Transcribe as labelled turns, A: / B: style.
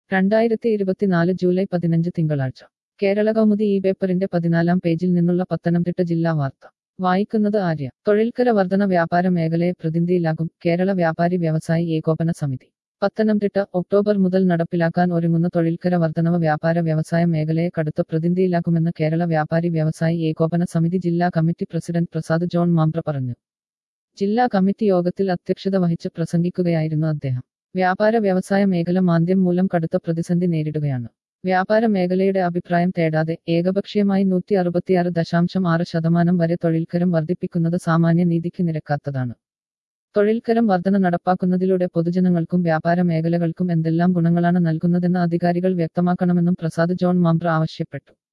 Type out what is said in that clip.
A: രണ്ടായിരത്തി ഇരുപത്തിനാല് ജൂലൈ പതിനഞ്ച് തിങ്കളാഴ്ച കേരള കൗമുദി ഈ പേപ്പറിന്റെ പതിനാലാം പേജിൽ നിന്നുള്ള പത്തനംതിട്ട ജില്ലാ വാർത്ത വായിക്കുന്നത് ആര്യ തൊഴിൽക്കര വർധന വ്യാപാര മേഖലയെ പ്രതിനിധിയിലാകും കേരള വ്യാപാരി വ്യവസായി ഏകോപന സമിതി പത്തനംതിട്ട ഒക്ടോബർ മുതൽ നടപ്പിലാക്കാൻ ഒരുങ്ങുന്ന തൊഴിൽക്കര വർധനവ് വ്യാപാര വ്യവസായ മേഖലയെ കടുത്ത പ്രതിനിധിയിലാക്കുമെന്ന് കേരള വ്യാപാരി വ്യവസായി ഏകോപന സമിതി ജില്ലാ committee president Prasad John Mampra പറഞ്ഞു ജില്ലാ കമ്മിറ്റി യോഗത്തിൽ അധ്യക്ഷത വഹിച്ച് പ്രസംഗിക്കുകയായിരുന്നു അദ്ദേഹം വ്യാപാര വ്യവസായ മേഖല മാന്ദ്യം മൂലം കടുത്ത പ്രതിസന്ധി നേരിടുകയാണ് വ്യാപാര മേഖലയുടെ അഭിപ്രായം തേടാതെ ഏകപക്ഷീയമായി നൂറ്റി അറുപത്തിയാറ് ദശാംശം ആറ് ശതമാനം വരെ തൊഴിൽക്കരം വർദ്ധിപ്പിക്കുന്നത് സാമാന്യ നീതിക്ക് നിരക്കാത്തതാണ് തൊഴിൽക്കരം വർധന നടപ്പാക്കുന്നതിലൂടെ പൊതുജനങ്ങൾക്കും വ്യാപാര മേഖലകൾക്കും എന്തെല്ലാം ഗുണങ്ങളാണ് നൽകുന്നതെന്ന് അധികാരികൾ വ്യക്തമാക്കണമെന്നും പ്രസാദ് ജോൺ മാംപ്ര ആവശ്യപ്പെട്ടു